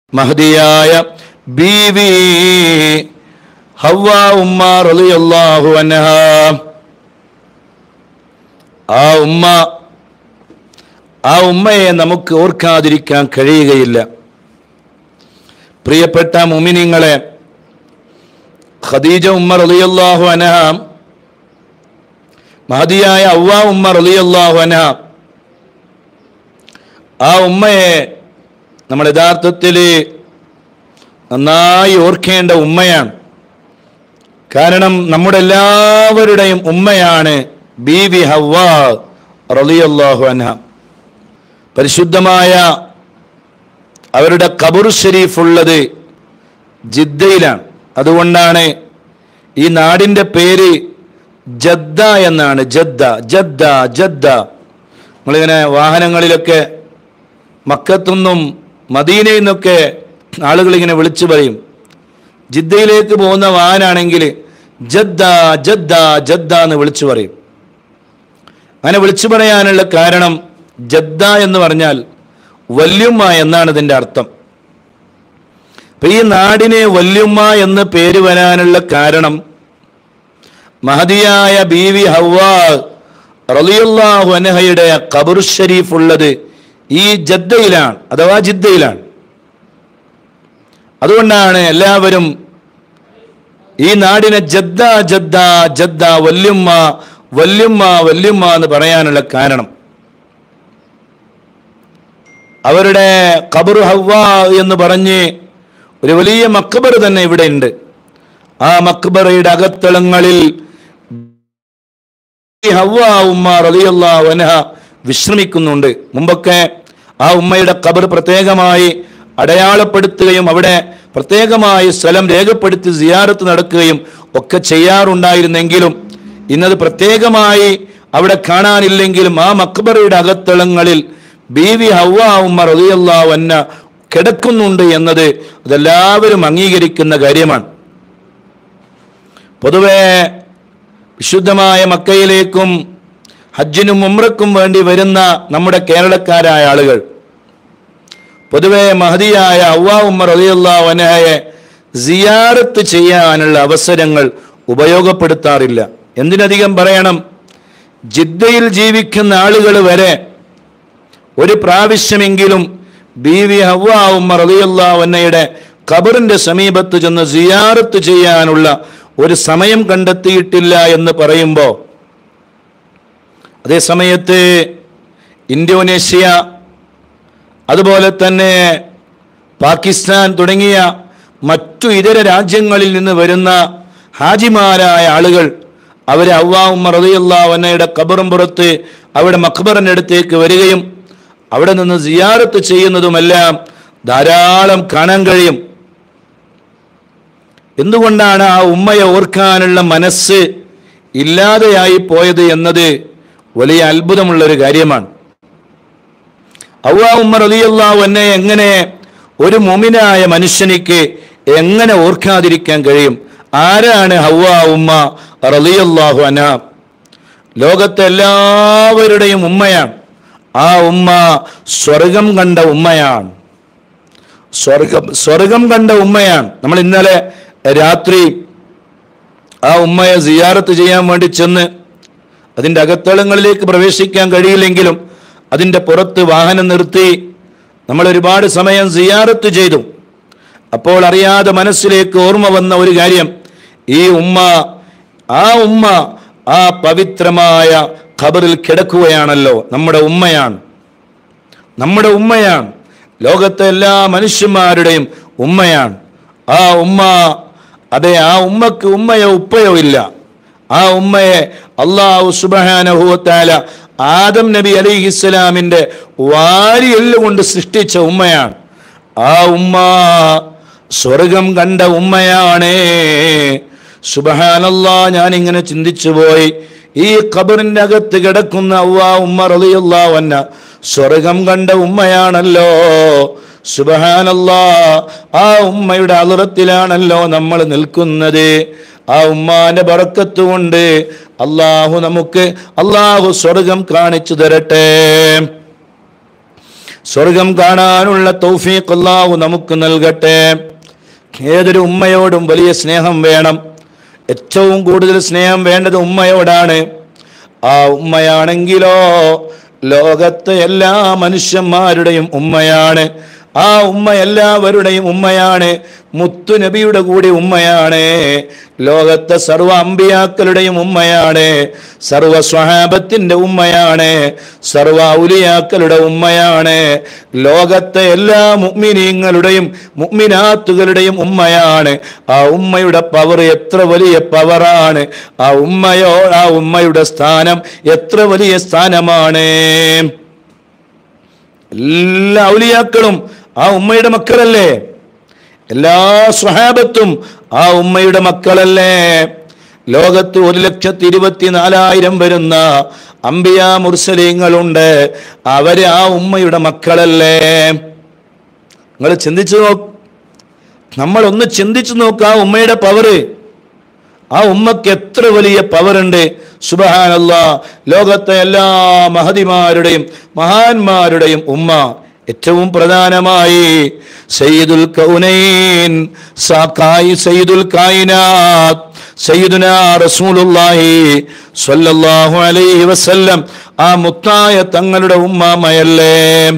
മഹദിയായ ബീവി ഹവ്വ ഉമ്മ റളിയല്ലാഹു അൻഹ ആ ഉമ്മ ആ ഉമ്മയെ നമുക്ക് ഓർക്കാതിരിക്കാൻ കഴിയുകയില്ല പ്രിയപ്പെട്ട മുമിനിങ്ങളെ ഖദീജ ഉമ്മ റളിയല്ലാഹു അൻഹ മഹദിയായ അവ്വ ഉമ്മ റളിയല്ലാഹു അൻഹ ആ ഉമ്മയെ നമ്മൾ യഥാർത്ഥത്തിൽ നന്നായി ഓർക്കേണ്ട ഉമ്മയാണ് കാരണം നമ്മുടെ എല്ലാവരുടെയും ഉമ്മയാണ് ബീവി ഹവ്വ റളിയല്ലാഹു അൻഹ പരിശുദ്ധമായ അവരുടെ ഖബർ ഷരീഫ് ഉള്ളത് ജിദ്ദയിലാണ് അതുകൊണ്ടാണ് ഈ നാടിൻ്റെ പേര് ജദ്ദ എന്നാണ് ജദ്ദ ജദ്ദ ജദ്ദ നമ്മളിങ്ങനെ വാഹനങ്ങളിലൊക്കെ മക്കത്തുനിന്നും മദീനയിൽ നിന്നൊക്കെ ആളുകൾ ഇങ്ങനെ വിളിച്ചു പറയും ജിദ്ദയിലേക്ക് പോകുന്ന വാഹനാണെങ്കിൽ ജദ്ദ ജദ്ദ ജദ്ദ എന്ന് വിളിച്ചു പറയും അങ്ങനെ വിളിച്ചു പറയാനുള്ള കാരണം ജദ്ദ എന്ന് പറഞ്ഞാൽ വല്യുമ്മ എന്നാണ് ഇതിൻ്റെ അർത്ഥം അപ്പൊ ഈ നാടിനെ വല്യുമ്മ എന്ന് പേര് വരാനുള്ള കാരണം മഹതിയായ ബീവി ഹവ്വ റളിയല്ലാഹു അൻഹയുടെ ഖബർ ഷരീഫ് ഉള്ളത് ഈ ജദ്ദയിലാണ് അഥവാ ജിദ്ദയിലാണ് അതുകൊണ്ടാണ് എല്ലാവരും ഈ നാടിനെ ജദ്ദ ജദ്ദ ജദ്ദ വല്യുമ്മ വല്യുമ്മ വല്യുമ്മ എന്ന് പറയാനുള്ള കാരണം അവരുടെ ഖബർ ഹവ്വ എന്ന് പറഞ്ഞ് ഒരു വലിയ മക്ബർ തന്നെ ഇവിടെ ഉണ്ട് ആ മക്ബറയുടെ അകത്തളങ്ങളിൽ ഈ ഹവ്വ ഉമ്മ റളിയല്ലാഹു അൻഹ വിശ്രമിക്കുന്നുണ്ട് മുമ്പൊക്കെ ആ ഉമ്മയുടെ ഖബർ പ്രത്യേകമായി അടയാളപ്പെടുത്തുകയും അവിടെ പ്രത്യേകമായി സ്ഥലം രേഖപ്പെടുത്തി സിയാറത്ത് നടക്കുകയും ഒക്കെ ചെയ്യാറുണ്ടായിരുന്നെങ്കിലും ഇന്നത് പ്രത്യേകമായി അവിടെ കാണാനില്ലെങ്കിലും ആ മക്ബറയുടെ അകത്തളങ്ങളിൽ ബീവി ഹവ്വ ഉമ്മ റളിയല്ലാഹു അൻഹ കിടക്കുന്നുണ്ട് എന്നത് അതെല്ലാവരും അംഗീകരിക്കുന്ന കാര്യമാണ് പൊതുവെ വിശുദ്ധമായ മക്കയിലേക്കും ഹജ്ജിനും ഉമ്രക്കും വേണ്ടി വരുന്ന നമ്മുടെ കേരളക്കാരായ ആളുകൾ പൊതുവെ മഹതിയായ അവ്വാ ഉമ്മർ അലിയുള്ള വനയെ സിയാറത്ത് ചെയ്യാനുള്ള അവസരങ്ങൾ ഉപയോഗപ്പെടുത്താറില്ല എന്തിനധികം പറയണം ജിദ്ദയിൽ ജീവിക്കുന്ന ആളുകൾ വരെ ഒരു പ്രാവശ്യമെങ്കിലും ബീവി ഹവ്വ ഉമ്മർ അലിയുള്ള വന്നയുടെ ഖബറിന്റെ സമീപത്ത് ചെന്ന് സിയാറത്ത് ചെയ്യാനുള്ള ഒരു സമയം കണ്ടെത്തിയിട്ടില്ല എന്ന് പറയുമ്പോൾ അതേ സമയത്ത് ഇന്തോനേഷ്യ അതുപോലെ തന്നെ പാകിസ്ഥാൻ തുടങ്ങിയ മറ്റു ഇതര രാജ്യങ്ങളിൽ നിന്ന് വരുന്ന ഹാജിമാരായ ആളുകൾ അവരെ അവ്വാവുമ്മ റതിയല്ലാവന്നയുടെ കബറും പുറത്ത് അവിടെ മക്ബറിൻ്റെ അടുത്തേക്ക് വരികയും അവിടെ നിന്ന് സിയാറത്ത് ചെയ്യുന്നതുമെല്ലാം ധാരാളം കാണാൻ കഴിയും എന്തുകൊണ്ടാണ് ആ ഉമ്മയെ ഓർക്കാനുള്ള മനസ്സ് ഇല്ലാതെയായി പോയത് എന്നത് വലിയ അത്ഭുതമുള്ളൊരു കാര്യമാണ് ഔവാ ഉമ്മ റളിയല്ലാഹു എന്നെ എങ്ങനെ ഒരു മുമിനായ മനുഷ്യനിക്ക് എങ്ങനെ ഓർക്കാതിരിക്കാൻ കഴിയും ആരാണ് ഹവ്വ ഉമ്മ റളിയല്ലാഹു അന ലോകത്തെ എല്ലാവരുടെയും ഉമ്മയാണ് ആ ഉമ്മ സ്വർഗം കണ്ട ഉമ്മയാണ് സ്വർഗം സ്വർഗം കണ്ട ഉമ്മയാണ് നമ്മൾ ഇന്നലെ രാത്രി ആ ഉമ്മയെ സിയാറത്ത് ചെയ്യാൻ വേണ്ടി ചെന്ന് അതിൻ്റെ അകത്തളങ്ങളിലേക്ക് പ്രവേശിക്കാൻ കഴിയില്ലെങ്കിലും അതിൻ്റെ പുറത്ത് വാഹനം നിർത്തി നമ്മൾ ഒരുപാട് സമയം സിയാറത്ത് ചെയ്തു അപ്പോൾ അറിയാതെ മനസ്സിലേക്ക് ഓർമ്മ വന്ന ഒരു കാര്യം ഈ ഉമ്മ ആ ഉമ്മ ആ പവിത്രമായ ഖബറിൽ കിടക്കുകയാണല്ലോ നമ്മുടെ ഉമ്മയാണ് നമ്മുടെ ഉമ്മയാണ് ലോകത്തെ എല്ലാ മനുഷ്യന്മാരുടെയും ഉമ്മയാണ് ആ ഉമ്മ അതെ ആ ഉമ്മക്ക് ഉമ്മയോ ഉപ്പയോ ഇല്ല ആ ഉമ്മയെ അള്ളാഹു സുബാനഹുവത്താല ആദം നബി അലൈഹി ഇസ്ലാമിന്റെ വാരിയെല്ല് കൊണ്ട് സൃഷ്ടിച്ച ഉമ്മയാണ് ആ ഉമ്മ സ്വർഗം കണ്ട ഉമ്മയാണേ സുബഹാനല്ലാ ഞാൻ ഇങ്ങനെ ചിന്തിച്ചു പോയി ഈ ഖബറിന്റെ അകത്ത് കിടക്കുന്ന അവ്വാ ഉമ്മ റളിയല്ലാ വന്ന സ്വർഗം കണ്ട ഉമ്മയാണല്ലോ സുബഹാനല്ലാ ആ ഉമ്മയുടെ അളുറത്തിലാണല്ലോ നമ്മൾ നിൽക്കുന്നത് ആ ഉമ്മാന്റെ ബറക്കത്ത് കൊണ്ട് അള്ളാഹു നമുക്ക് അള്ളാഹു സ്വർഗം കാണിച്ചു തരട്ടെ സ്വർഗം കാണാനുള്ള തൗഫീഖ് അല്ലാഹു നമുക്ക് നൽകട്ടെ ഏതൊരു ഉമ്മയോടും വലിയ സ്നേഹം വേണം ഏറ്റവും കൂടുതൽ സ്നേഹം വേണ്ടത് ഉമ്മയോടാണ് ആ ഉമ്മയാണെങ്കിലോ ലോകത്തെ എല്ലാ മനുഷ്യന്മാരുടെയും ഉമ്മയാണ് ആ ഉമ്മ എല്ലാവരുടെയും ഉമ്മയാണ് മുത്തു നബിയുടെ കൂടി ഉമ്മയാണ് ലോകത്തെ സർവ അമ്പിയാക്കളുടെയും ഉമ്മയാണ് സർവ സ്വഹാബത്തിന്റെ ഉമ്മയാണ് സർവ ഔലിയാക്കളുടെ ഉമ്മയാണ് ലോകത്തെ എല്ലാ മുഗ്മിനീങ്ങളുടെയും മുഗ്മിനാത്തുകളുടെയും ഉമ്മയാണ് ആ ഉമ്മയുടെ പവർ എത്ര വലിയ പവറാണ് ആ ഉമ്മയോ ആ ഉമ്മയുടെ സ്ഥാനം എത്ര വലിയ സ്ഥാനമാണ് എല്ലാ ഔലിയാക്കളും ആ ഉമ്മയുടെ മക്കളല്ലേ എല്ലാ സ്വഹാബത്തും ആ ഉമ്മയുടെ മക്കളല്ലേ ലോകത്ത് ഒരു ലക്ഷത്തി ഇരുപത്തി നാലായിരം വരുന്ന അംബിയ മുർസലീങ്ങളുണ്ട് അവര് ആ ഉമ്മയുടെ മക്കളല്ലേ നിങ്ങൾ ചിന്തിച്ചു നോ നമ്മളൊന്ന് ചിന്തിച്ചു നോക്കുക ആ ഉമ്മയുടെ പവറ് ആ ഉമ്മക്ക് എത്ര വലിയ പവറുണ്ട് സുബഹാനല്ല ലോകത്തെ എല്ലാ മഹതിമാരുടെയും മഹാന്മാരുടെയും ഉമ്മ ഏറ്റവും പ്രധാനമായി സയ്യിദുൽ കൗനൈൻ സാക്കായി സയ്യിദുൽ കായിനാത്ത് സയ്യിദുന റസൂലുള്ളാഹി സ്വല്ലല്ലാഹു അലൈഹി വസല്ലം ആ മുത്തായ തങ്ങളുടെ ഉമ്മാമയല്ലേ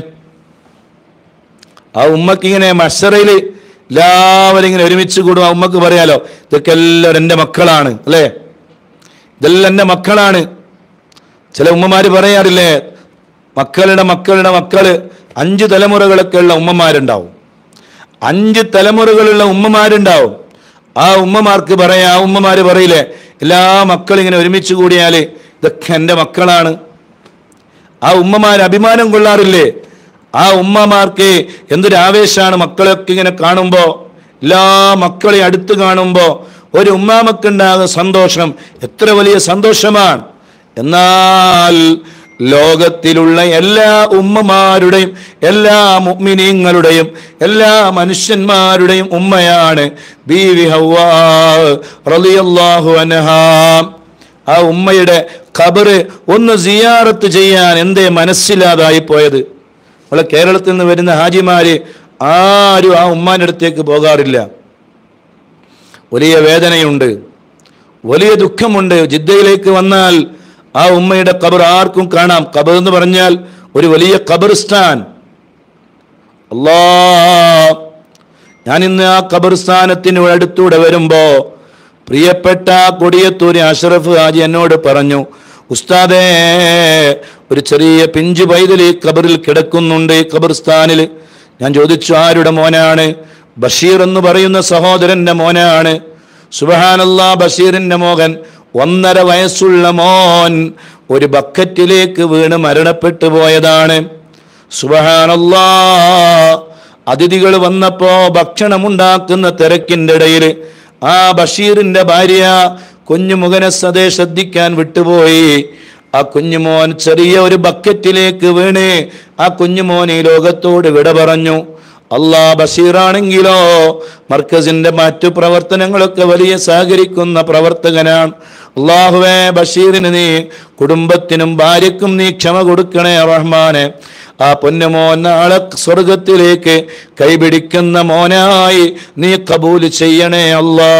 ആ ഉമ്മക്ക് ഇങ്ങനെ മഷറയില് എല്ലാവരും ഇങ്ങനെ ഒരുമിച്ച് കൂടും ആ ഉമ്മക്ക് പറയാലോ ഇതൊക്കെ എല്ലാവരും എൻ്റെ മക്കളാണ് അല്ലേ ഇതെല്ലാം എൻ്റെ മക്കളാണ് ചില ഉമ്മമാര് പറയാറില്ലേ മക്കളുടെ മക്കളുടെ മക്കള് അഞ്ച് തലമുറകളൊക്കെ ഉള്ള ഉമ്മമാരുണ്ടാവും അഞ്ച് തലമുറകളുള്ള ഉമ്മമാരുണ്ടാവും ആ ഉമ്മമാർക്ക് പറയാ ആ ഉമ്മമാര് പറയില്ലേ എല്ലാ മക്കളും ഇങ്ങനെ ഒരുമിച്ച് കൂടിയാല് ഇതൊക്കെ എൻ്റെ മക്കളാണ് ആ ഉമ്മമാർ അഭിമാനം കൊള്ളാറില്ലേ ആ ഉമ്മമാർക്ക് എന്തൊരു ആവേശമാണ് മക്കളൊക്കെ ഇങ്ങനെ കാണുമ്പോൾ എല്ലാ മക്കളെയും അടുത്ത് കാണുമ്പോൾ ഒരു ഉമ്മാമക്കുണ്ടാകുന്ന സന്തോഷം എത്ര വലിയ സന്തോഷമാണ് എന്നാൽ ലോകത്തിലുള്ള എല്ലാ ഉമ്മമാരുടെയും എല്ലാ മുഅ്മിനീങ്ങളുടെയും എല്ലാ മനുഷ്യന്മാരുടെയും ഉമ്മയാണ് ബീവി ഹവ്വാ റളിയല്ലാഹു അൻഹാ ആ ഉമ്മയുടെ ഖബറ് ഒന്ന് സിയാറത്ത് ചെയ്യാൻ എന്തേ മനസ്സില്ലാതായി പോയത് നമ്മളെ കേരളത്തിൽ നിന്ന് വരുന്ന ഹാജിമാര് ആരും ആ ഉമ്മാന്റെ അടുത്തേക്ക് പോകാറില്ല വലിയ വേദനയുണ്ട് വലിയ ദുഃഖമുണ്ട് ജിദ്ദയിലേക്ക് വന്നാൽ ആ ഉമ്മയുടെ ഖബർ ആർക്കും കാണാം ഖബർ എന്ന് പറഞ്ഞാൽ ഒരു വലിയ ഖബർസ്ഥാൻ അല്ലാ ഞാൻ ഇന്ന് ആ ഖബർസ്ഥാനത്തിന് അടുത്തൂടെ വരുമ്പോ പ്രിയപ്പെട്ട കൊടിയത്തൂര് അഷറഫ് ഹാജി എന്നോട് പറഞ്ഞു ഉസ്താദേ ഒരു ചെറിയ പിഞ്ചു പൈതൽ ഈ ഖബറിൽ കിടക്കുന്നുണ്ട് ഈ ഖബർസ്ഥാനിൽ ഞാൻ ചോദിച്ചു ആരുടെ മോനാണ് ബഷീർ എന്ന് പറയുന്ന സഹോദരന്റെ മോനാണ് സുബഹാനല്ലാ ബഷീറിന്റെ മോഹൻ ഒന്നര വയസ്സുള്ള മോൻ ഒരു ബക്കറ്റിലേക്ക് വീണ് മരണപ്പെട്ടു പോയതാണ് സുബഹാനല്ലാ അതിഥികൾ വന്നപ്പോ ഭക്ഷണമുണ്ടാക്കുന്ന തിരക്കിന്റെ ഇടയിൽ ആ ബഷീറിന്റെ ഭാര്യ കുഞ്ഞുമുഖനെ സതേ ശ്രദ്ധിക്കാൻ വിട്ടുപോയി ആ കുഞ്ഞുമോൻ ചെറിയ ഒരു ബക്കറ്റിലേക്ക് വീണ് ആ കുഞ്ഞുമോൻ ഈ ലോകത്തോട് വിട പറഞ്ഞു അള്ളാ ബഷീറാണെങ്കിലോ മർക്കസിന്റെ മറ്റു പ്രവർത്തനങ്ങളൊക്കെ വലിയ സഹകരിക്കുന്ന പ്രവർത്തകനാണ് അള്ളാഹുവേ ബഷീറിന് നീ കുടുംബത്തിനും ഭാര്യക്കും നീ ക്ഷമ കൊടുക്കണേ റഹ്മാനെ ആ പൊന്നുമോൻ നാളെ സ്വർഗത്തിലേക്ക് കൈപിടിക്കുന്ന മോനായി നീ കബൂൽ ചെയ്യണേ അല്ലാ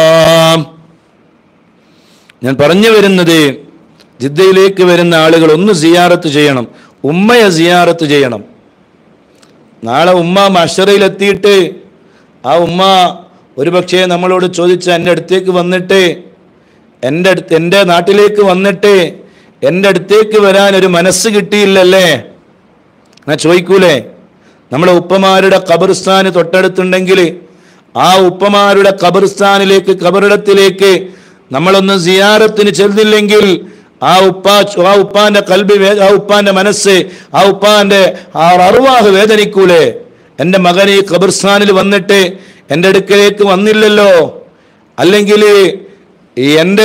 ഞാൻ പറഞ്ഞു വരുന്നത് ജിദ്ദയിലേക്ക് വരുന്ന ആളുകൾ ഒന്ന് സിയാറത്ത് ചെയ്യണം ഉമ്മയെ സിയാറത്ത് ചെയ്യണം നാളെ ഉമ്മ മഷറയിലെത്തിയിട്ട് ആ ഉമ്മ ഒരുപക്ഷെ നമ്മളോട് ചോദിച്ച എൻ്റെ അടുത്തേക്ക് വന്നിട്ട് എൻ്റെ അടുത്ത് എൻ്റെ നാട്ടിലേക്ക് വന്നിട്ട് എൻ്റെ അടുത്തേക്ക് വരാൻ ഒരു മനസ്സ് കിട്ടിയില്ലല്ലേ ഞാൻ ചോദിക്കൂലേ നമ്മുടെ ഉപ്പമാരുടെ ഖബർസ്ഥാന് തൊട്ടടുത്തുണ്ടെങ്കിൽ ആ ഉപ്പമാരുടെ ഖബർസ്ഥാനിലേക്ക് ഖബറിടത്തിലേക്ക് നമ്മളൊന്ന് സിയാറത്തിന് ചെല്ലില്ലെങ്കിൽ ആ ഉപ്പ ആ ഉപ്പാന്റെ കൽബി വേ- ആ ഉപ്പാന്റെ മനസ്സ് ആ ഉപ്പാന്റെ ആ അറുവാഹ് വേദനിക്കൂലേ എൻ്റെ മകൻ ഈ ഖബർസ്ഥാനിൽ വന്നിട്ട് എൻ്റെ അടുക്കലേക്ക് വന്നില്ലല്ലോ അല്ലെങ്കിൽ ഈ എൻ്റെ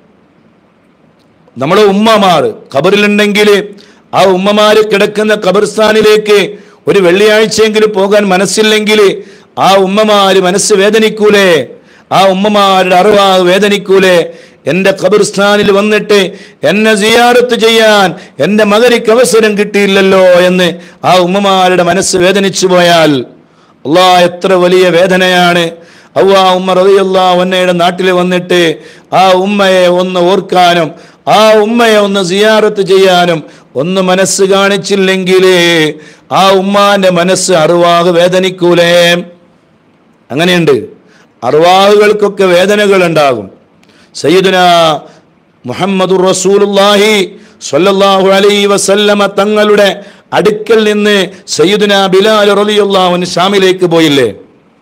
നമ്മളെ ഉമ്മമാർ ഖബറിലുണ്ടെങ്കിൽ ആ ഉമ്മമാര് കിടക്കുന്ന ഖബർസ്ഥാനിലേക്ക് ഒരു വെള്ളിയാഴ്ചയെങ്കിലും പോകാൻ മനസ്സില്ലെങ്കിൽ ആ ഉമ്മമാര് മനസ്സ് വേദനിക്കൂലേ ആ ഉമ്മമാരുടെ അറിവാവ് വേദനിക്കൂലേ എന്റെ ഖബർസ്ഥാനിൽ വന്നിട്ട് എന്നെ സിയാറത്ത് ചെയ്യാൻ എന്റെ മകനിക്ക് അവസരം കിട്ടിയില്ലല്ലോ എന്ന് ആ ഉമ്മമാരുടെ മനസ്സ് വേദനിച്ചു പോയാൽ അള്ളാ എത്ര വലിയ വേദനയാണ് അവ ഉമ്മ റളിയല്ലാ ഒന്നയുടെ നാട്ടിൽ വന്നിട്ട് ആ ഉമ്മയെ ഒന്ന് ഓർക്കാനും ആ ഉമ്മയെ ഒന്ന് സിയാറത്ത് ചെയ്യാനും ഒന്ന് മനസ്സ് കാണിച്ചില്ലെങ്കിൽ ആ ഉമ്മാന്റെ മനസ്സ് അറിവാകെ വേദനിക്കൂലേ അങ്ങനെയുണ്ട് അറുവാഹുകൾക്കൊക്കെ വേദനകൾ ഉണ്ടാകും സയ്യിദുന മുഹമ്മദ് റസൂലുള്ളാഹി സ്വല്ലല്ലാഹു അലൈഹി വസല്ലമ തങ്ങളുടെ അടുക്കൽ നിന്ന് സയ്യിദുന ബിലാൽ റളിയല്ലാഹു അൻഹു ഷാമിലേക്ക് പോയില്ലേ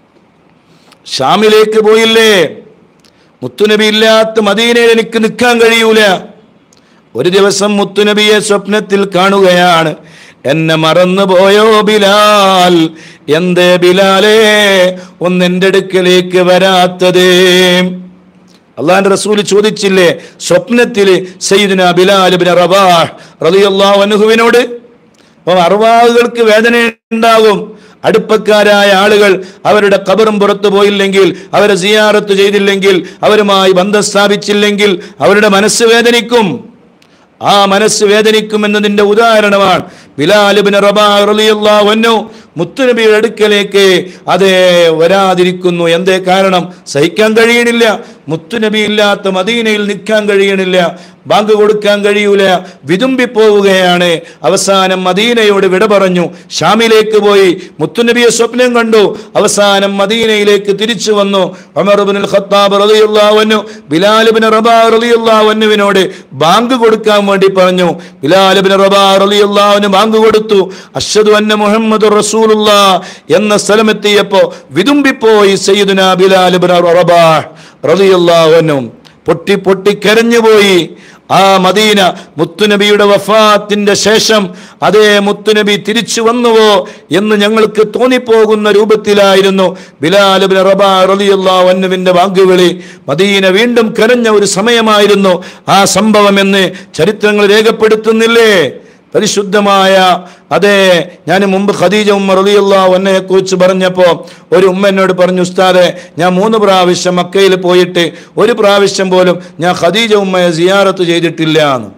ഷാമിലേക്ക് പോയില്ലേ മുത്തുനബി ഇല്ലാത്ത മദീനയിൽ എനിക്ക് നിൽക്കാൻ കഴിയൂല ഒരു ദിവസം മുത്തുനബിയെ സ്വപ്നത്തിൽ കാണുകയാണ് എന്നെ മറന്നു പോയോ ബിലാൽ എന്തേ ബിലാലേ ഒന്ന് എൻ്റെ അടുക്കലേക്ക് വരാത്തത് അള്ളാന്റെ റസൂൽ ചോദിച്ചില്ലേ സ്വപ്നത്തിൽ സയ്യിദ്ന ബിലാൽ ഇബ്നു റബാഹ് റളിയല്ലാഹു അൻഹുവിനോട് അപ്പോൾ അറുവാഹുകൾക്ക് വേദന ഉണ്ടാകും അടുപ്പക്കാരായ ആളുകൾ അവരുടെ കബറും പുറത്തു പോയില്ലെങ്കിൽ അവരെ സിയാറത്ത് ചെയ്തില്ലെങ്കിൽ അവരുമായി ബന്ധം സ്ഥാപിച്ചില്ലെങ്കിൽ അവരുടെ മനസ്സ് വേദനിക്കും ആ മനസ്സ് വേദനിക്കും എന്നതിന്റെ ഉദാഹരണമാണ് ബിലാലിബിന് റബാറിയല്ലാവന്നു മുത്തുനബിയുടെ അടുക്കലേക്ക് അതേ വരാതിരിക്കുന്നു എന്തേ കാരണം സഹിക്കാൻ കഴിയണില്ല മുത്തുനബി ഇല്ലാത്ത മദീനയിൽ നിൽക്കാൻ കഴിയണില്ല ബാങ്ക് കൊടുക്കാൻ കഴിയൂല വിതുമ്പിപ്പോവുകയാണ് അവസാനം മദീനയോട് വിട പറഞ്ഞു ഷാമിലേക്ക് പോയി മുത്തുനബിയെ സ്വപ്നം കണ്ടു അവസാനം മദീനയിലേക്ക് തിരിച്ചു വന്നു ഉമർബിൻ ഖത്താബ് റളിയല്ലാഹു ബിലാലിബിൻ റബാ റളിയല്ലാഹുവിനോട് ബാങ്ക് കൊടുക്കാൻ വേണ്ടി പറഞ്ഞു ബിലാലിബിൻ റബാ റളിയല്ലാഹുവിന് ബാങ്ക് കൊടുത്തു അഷ്ഹദു അന്ന മുഹമ്മദ് റസൂലുള്ള എന്ന സ്ഥലമെത്തിയപ്പോ വിതുമ്പിപ്പോയി സയ്യിദുന ബിലാലിബിൻ റബാഹ് റളിയല്ലാഹു അൻഹു പൊട്ടി പൊട്ടി കരഞ്ഞുപോയി ആ മദീന മുത്തുനബിയുടെ വഫാത്തിന്റെ ശേഷം അതേ മുത്തുനബി തിരിച്ചു വന്നുവോ എന്ന് ഞങ്ങൾക്ക് തോന്നിപ്പോകുന്ന രൂപത്തിലായിരുന്നു ബിലാലുബിൻ റബാ റളിയല്ലാഹു അൻഹുവിന്റെ വാക്കുവിളി മദീന വീണ്ടും കരഞ്ഞ ഒരു സമയമായിരുന്നു ആ സംഭവം എന്ന് ചരിത്രങ്ങൾ രേഖപ്പെടുത്തുന്നില്ലേ പരിശുദ്ധമായ അതെ ഞാൻ മുമ്പ് ഖദീജ ഉമ്മ റളിയല്ലാഹു അൻഹയെ കുറിച്ച് പറഞ്ഞപ്പോൾ ഒരു ഉമ്മ എന്നോട് പറഞ്ഞു ഉസ്താദെ ഞാൻ മൂന്ന് പ്രാവശ്യം മക്കയിൽ പോയിട്ട് ഒരു പ്രാവശ്യം പോലും ഞാൻ ഖദീജ ഉമ്മയെ സിയാറത്ത് ചെയ്തിട്ടില്ല എന്ന്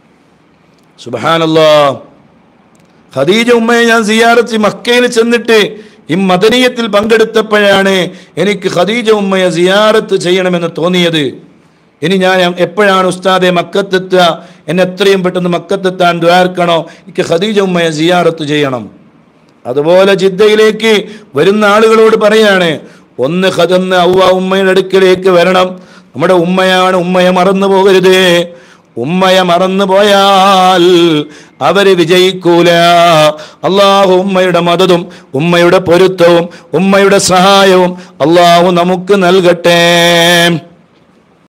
സുബ്ഹാനല്ലാ ഖദീജ ഉമ്മയെ ഞാൻ സിയാറത്ത് മക്കയിൽ ചെന്നിട്ട് ഈ മദനീയത്തിൽ പങ്കെടുത്തപ്പോഴാണ് എനിക്ക് ഖദീജ ഉമ്മയെ സിയാറത്ത് ചെയ്യണമെന്ന് തോന്നിയത് ഇനി ഞാൻ എപ്പോഴാണ് ഉസ്താദെ മക്കത്തെത്തുക എന്നെ എത്രയും പെട്ടെന്ന് മക്കത്തെത്താൻ ദ്വാർക്കണോ എനിക്ക് ഖദീജ ഉമ്മയെ സിയാറത്ത് ചെയ്യണം അതുപോലെ ജിദ്ദയിലേക്ക് വരുന്ന ആളുകളോട് പറയാണ് ഒന്ന് ഖദന്ന് ഔവ ഉമ്മയുടെ അടുക്കലേക്ക് വരണം നമ്മുടെ ഉമ്മയാണ് ഉമ്മയെ മറന്നു പോകരുത് ഉമ്മയെ മറന്നു പോയാൽ അവര് വിജയിക്കൂല അള്ളാഹു ഉമ്മയുടെ മതതും ഉമ്മയുടെ പൊരുത്തവും ഉമ്മയുടെ സഹായവും അള്ളാഹു നമുക്ക് നൽകട്ടെ